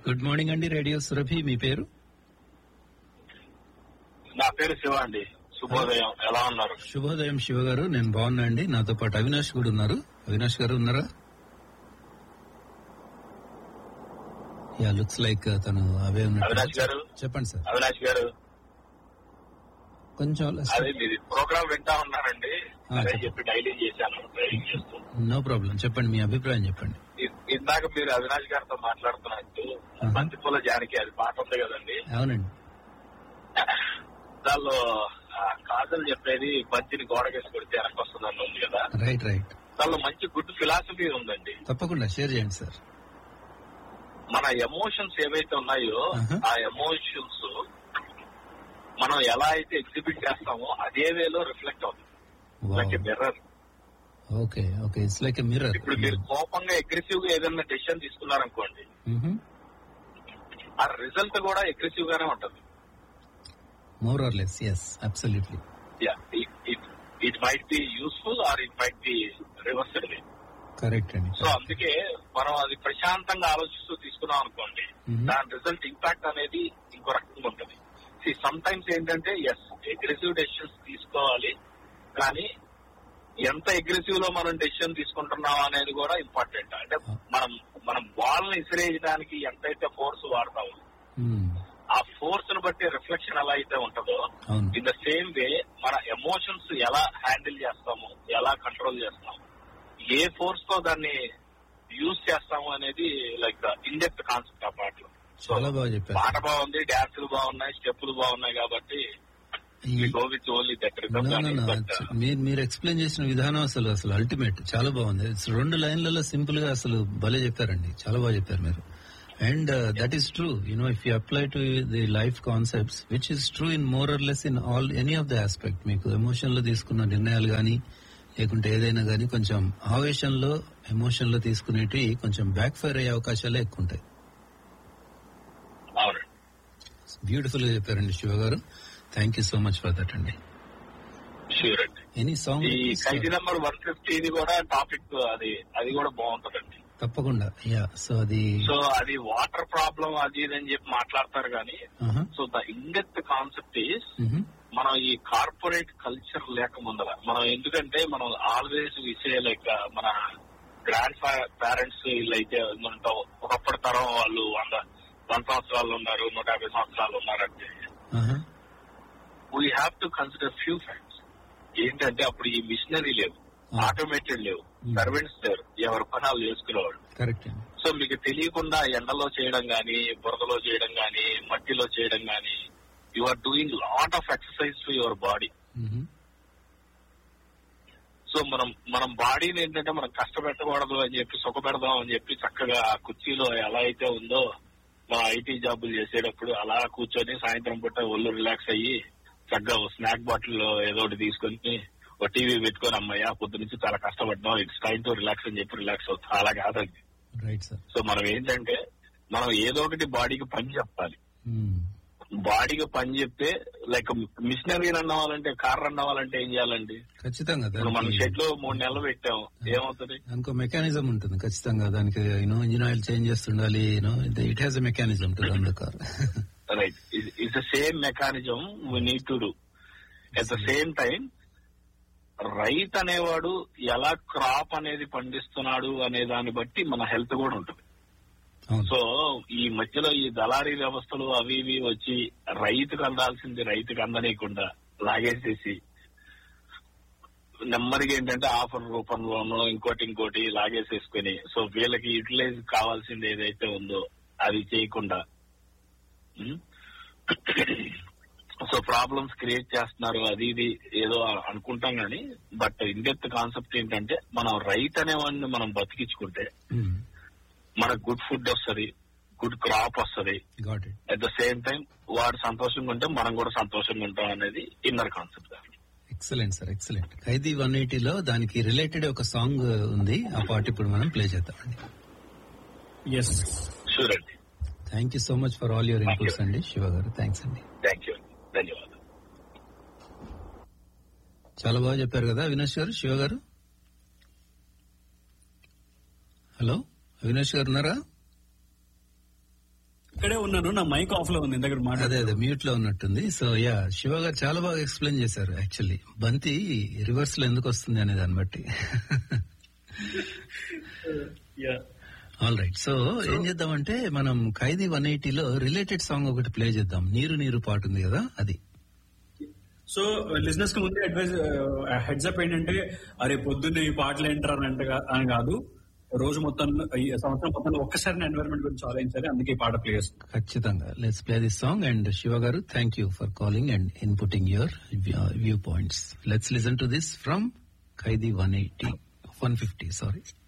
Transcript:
Good morning అండి radio Surabhi మీ పేరు నా పేరు శివ అండి శుభోదయం ఎలా ఉన్నారు శుభోదయం శివ గారు నేను బాగున్నా అండి నాతో పాటు అవినాష్ కూడా ఉన్నారు అవినాష్ గారు ఉన్నారా యా లుక్స్ లైక్ తను అవే అవినాష్ ఉన్నట్టు గారు చెప్పండి సార్ అవినాష్ గారు కొంచెం అదే మీది ప్రోగ్రామ్ వింటా ఉన్నానండి ఆ, అదే చెప్పండి. చెప్పి డైలీ చేశాను డ్రైవింగ్ చేస్తూ నో ప్రాబ్లం చెప్పండి మీ అభిప్రాయం చెప్పండి ఇ- ఇందాక మీరు అవినాష్ గారితో మాట్లాడుతున్నట్టు ఆహా. బంతిపూల జానకి అది పాట ఉంది కదండి అవునండి దానిలో ఆ, కాజల్ చెప్పేది బంతిని గోడకేసి కొడితే వెనక్కి వస్తుందని ఉంది కదా రైట్ రైట్ దానిలో మంచి గుడ్ ఫిలాసఫీ ఉందండి తప్పకుండా షేర్ చేయండి సార్ మన ఎమోషన్స్ ఏవైతే ఉన్నాయో ఆహా. ఆ ఎమోషన్స్ మనం ఎలా అయితే ఎగ్జిబిట్ చేస్తామో అదే వేలో రిఫ్లెక్ట్ అవుతుంది like mirror okay okay it's like a mirror ఇప్పుడు మీరు కోపంగా అగ్రెసివ్ గా ఏదైనా డెసిషన్ తీసుకున్నారనుకోండి ఆ రిజల్ట్ కూడా అగ్రెసివ్ గానే ఉంటుంది more or less yes absolutely it might be useful or it might be reversed correct అండి సో అందుకే మనం అది ప్రశాంతంగా ఆలోచిస్తూ తీసుకున్నాం అనుకోండి Mhm. దాని రిజల్ట్ ఇంపాక్ట్ అనేది ఇంకో రకంగా ఉంటుంది సమ్ టైమ్స్ ఏంటంటే ఎస్ అగ్రెసివ్ డెసిషన్స్ తీసుకోవాలి కానీ ఎంత అగ్రెసివ్ లో మనం డెసిషన్ తీసుకుంటున్నాం అనేది కూడా ఇంపార్టెంట్ అంటే మనం మనం బాల్ ని ఇసిరేయడానికి ఎంతైతే ఫోర్స్ వాడతామో Hmm. ఆ ఫోర్స్ ను బట్టి రిఫ్లెక్షన్ ఎలా అయితే ఉంటుందో అవును ఇన్ ద సేమ్ వే మన ఎమోషన్స్ ఎలా హ్యాండిల్ చేస్తాము ఎలా కంట్రోల్ చేస్తాము ఏ ఫోర్స్ తో దాన్ని యూజ్ చేస్తాము అనేది లైక్ ఇండెప్త్ కాన్సెప్ట్ ఆ పాటలో చాలా బాగా చెప్పారు పాట బాగుంది డాన్సులు బాగున్నాయి స్టెప్పులు బాగున్నాయి కాబట్టి ఈ- go with only that No, no, no. మీరు మీరు ఎక్స్ప్లెయిన్ చేసిన విధానం అసలు అసలు అల్టిమేట్ చాలా బాగుంది It's రెండు లైన్లలో సింపుల్ గా అసలు భలే చెప్పారండి చాలా బాగా చెప్పారు మీరు and that is true you know if you apply to the life concepts which is true in more or less in all any of the aspect మీకు ఎమోషన్ లో తీసుకున్న నిర్ణయాలు గానీ లేకుంటే ఏదైనా గానీ కొంచెం ఆవేశంలో ఎమోషన్ లో తీసుకునేటివి కొంచెం బ్యాక్ ఫైర్ అయ్యే అవకాశాలే ఎక్కువ ఉంటాయి అవునండి బ్యూటిఫుల్ గా చెప్పారండి Shiva garu thank you so much for that అండి షూర్ అండి ఎనీ సాంగ్ ఈ ఖైదీ నెంబర్ వన్ ఫిఫ్టీ కూడా టాపిక్ అది అది కూడా బాగుంటుందండి తప్పకుండా యా సో అది సో అది వాటర్ ప్రాబ్లం అది ఇది అని చెప్పి మాట్లాడతారు కానీ ఆహా. So the in depth concept is మ్హూ. మనం ఈ కార్పొరేట్ కల్చర్ లేక ముందర మనం ఎందుకంటే మనం ఆల్వేస్ విసే లైక్ మన గ్రాండ్ పేరెంట్స్ వీళ్ళు అయితే ఉంటాం ఒకప్పటి తరం వాళ్ళు వంద వంద సంవత్సరాలు ఉన్నారు నూట యాభై సంవత్సరాలు ఉన్నారంటే ఆహా. We have to consider few facts ఏంటంటే అప్పుడు ఈ మిషనరీ లేవు Ah. ఆటోమేటెడ్ లేవు Hmm. సర్వెంట్స్ లేరు ఎవరి పనాలు చేసుకునేవాళ్ళు కరెక్ట్ అండి సో మీకు తెలియకుండా ఎండలో చేయడం గానీ బురదలో చేయడం గానీ మట్టిలో చేయడం గానీ you are doing lot of exercise to your body మ్హూ. సో మనం మనం బాడీని ఏంటంటే మనం కష్టపెట్టకూడదు అని చెప్పి సుఖ పెడదాం అని చెప్పి చక్కగా ఆ కుర్చీలో ఎలా అయితే ఉందో మా ఐటీ జాబులు చేసేటప్పుడు అలా కూర్చొని సాయంత్రం పూట ఒళ్ళు రిలాక్స్ అయ్యి చక్కగా ఓ స్నాక్ బాటిల్ ఏదో ఒకటి తీసుకొని ఒక టీవీ పెట్టుకొని అమ్మయ్య పొద్దు నుంచి చాలా కష్టపడ్డాం ఇట్స్ టైం టు రిలాక్స్ అని చెప్పి రిలాక్స్ అవుతాం అలా కాదండి రైట్ సార్ సో మనం ఏంటంటే మనం ఏదో ఒకటి బాడీకి పని చెప్పాలి మ్మ్. బాడీకి పని చెప్తే లైక్ మిషనరీ రన్ అవ్వాలంటే కార్ రన్ అవ్వాలంటే ఏం చేయాలండి ఖచ్చితంగా ఇప్పుడు మనం దానికి షెడ్ లో మూడు నెలలు పెట్టాం ఏమవుతుంది దానికి ఒక మెకానిజం ఉంటుంది ఖచ్చితంగా దానికి యూనో ఇంజిన్ ఆయిల్ చేంజ్ చేస్తుండాలి you know it has a mechanism to run the car right it's the same mechanism we need to do at the same time రైతు అనేవాడు ఎలా క్రాప్ అనేది పండిస్తున్నాడు అనే దాన్ని బట్టి మన హెల్త్ కూడా ఉంటుంది అవును సో ఈ మధ్యలో ఈ దళారీ వ్యవస్థలు అవి ఇవి వచ్చి రైతుకు అందాల్సింది రైతుకు అందనీయకుండా లాగేసేసి నెమ్మదిగా ఏంటంటే ఆఫర్ రూపంలోనో ఇంకోటి ఇంకోటి లాగేసేసుకుని సో వీళ్ళకి యూటిలైజ్ కావాల్సింది ఏదైతే ఉందో అది చేయకుండా ఉం? సో ప్రాబ్లమ్స్ క్రియేట్ చేస్తున్నారు అది ఇది ఏదో అనుకుంటాం గానీ బట్ ఇండెప్త్ కాన్సెప్ట్ ఏంటంటే మనం రైతు అనేవాడిని మనం బతికించుకుంటే మ్మ్. మనకు గుడ్ ఫుడ్ వస్తది గుడ్ క్రాప్ వస్తది got it at the same time వాడు సంతోషంగా ఉంటే మనం కూడా సంతోషంగా ఉంటాం అనేది inner concept excellent sir excellent Khaidi one ఎయిటీలో దానికి రిలేటెడ్ ఒక సాంగ్ ఉంది ఆ పాట ఇప్పుడు మనం ప్లే చేద్దామండి ఎస్ షూర్ అండి thank you so much for all your Thank you. Inputs అండి శివ గారు థ్యాంక్స్ అండి థ్యాంక్ యూ ధన్యవాదాలు చాలా బాగా చెప్పారు కదా అవినాష్ గారు శివ గారు హలో అవినాష్ గారు ఉన్నారా ఇక్కడే ఉన్నాను నా మైక్ ఆఫ్ లో ఉంది దగ్గర అదే మాట అదే మ్యూట్ లో ఉన్నట్టుంది సో యా శివ గారు చాలా బాగా ఎక్స్ప్లెయిన్ చేశారు యాక్చువల్లీ బంతి రివర్స్ లో ఎందుకు వస్తుంది అనే దాన్ని బట్టి ఆల్ రైట్ సో ఏం చేద్దామంటే మనం ఖైదీ వన్ ఎయిటీలో రిలేటెడ్ సాంగ్ ఒకటి ప్లే చేద్దాం నీరు నీరు పాట ఉంది కదా అది సో లిజినెస్ కి ముందే అడ్వైజ్ హెడ్స్ అప్ ఏంటంటే అరే పొద్దున్న ఈ పాటలు ఏంటారు అని అంటే కా- అని కాదు రోజు మొత్తంలో ఈ సంవత్సరం మొత్తంలో ఒక్కసారి ఎన్వైరన్మెంట్ గురించి ఆలోచించాలి అందుకే ఈ పాట ప్లే చేస్తాం ఖచ్చితంగా let's play this song and Shiva garu thank you for calling and inputting your viewpoints let's listen to this from Khaidi one eighty one fifty sorry